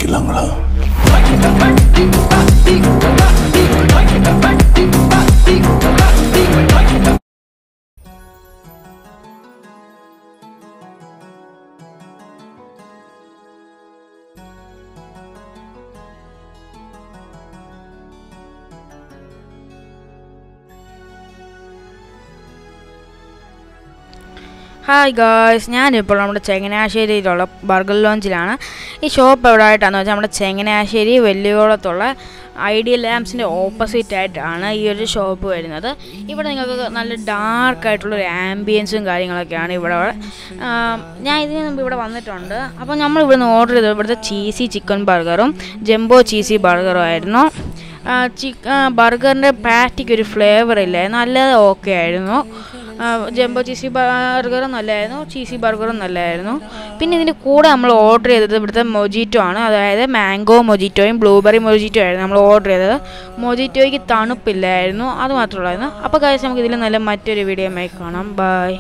ஆரம்பிக்கலாங்களா hi guys ഞാനിപ്പോൾ നമ്മുടെ ചങ്ങനാശ്ശേരിയിലുള്ള ബർഗർ ലോഞ്ചിലാണ് ഈ ഷോപ്പ് എവിടെ ആയിട്ടാണെന്ന് വെച്ചാൽ നമ്മുടെ ചങ്ങനാശ്ശേരി വെല്ലുവിളത്തുള്ള ഐഡിയ ലാംപ്സിൻ്റെ ഓപ്പോസിറ്റ് ആയിട്ടാണ് ഈ ഒരു ഷോപ്പ് വരുന്നത് ഇവിടെ നിങ്ങൾക്ക് നല്ല ഡാർക്ക് ആയിട്ടുള്ളൊരു ആംബിയൻസും കാര്യങ്ങളൊക്കെയാണ് ഇവിടെ ആം, ഞാൻ ഇതിന് മുമ്പ് ഇവിടെ വന്നിട്ടുണ്ട് അപ്പോൾ നമ്മൾ ഇവിടുന്ന് ഓർഡർ ചെയ്തത് ഇവിടുത്തെ ചീസി ചിക്കൻ ബർഗറും ജംബോ ചീസി ബർഗറും ആയിരുന്നു ചിക്ക് ബർഗറിൻ്റെ പാറ്റിക്ക് ഒരു ഫ്ലേവർ ഇല്ലേ നല്ലത് ഓക്കെ ആയിരുന്നു ആ, ജംബോ ചീസി ബർഗറും നല്ലതായിരുന്നു ചീസി ബർഗറും നല്ലതായിരുന്നു പിന്നെ ഇതിൻ്റെ കൂടെ നമ്മൾ ഓർഡർ ചെയ്തത് ഇവിടുത്തെ മൊജിറ്റോ ആണ് അതായത് മാംഗോ മൊജിറ്റോയും ബ്ലൂബെറി മൊജിറ്റോ ആയിരുന്നു നമ്മൾ ഓർഡർ ചെയ്തത് മൊജിറ്റോയ്ക്ക് തണുപ്പില്ലായിരുന്നു അത് മാത്രമുള്ളായിരുന്നു അപ്പോൾ കാര്യം നമുക്ക് ഇതിൽ നല്ല മറ്റൊരു വീഡിയോ കാണാം ബൈ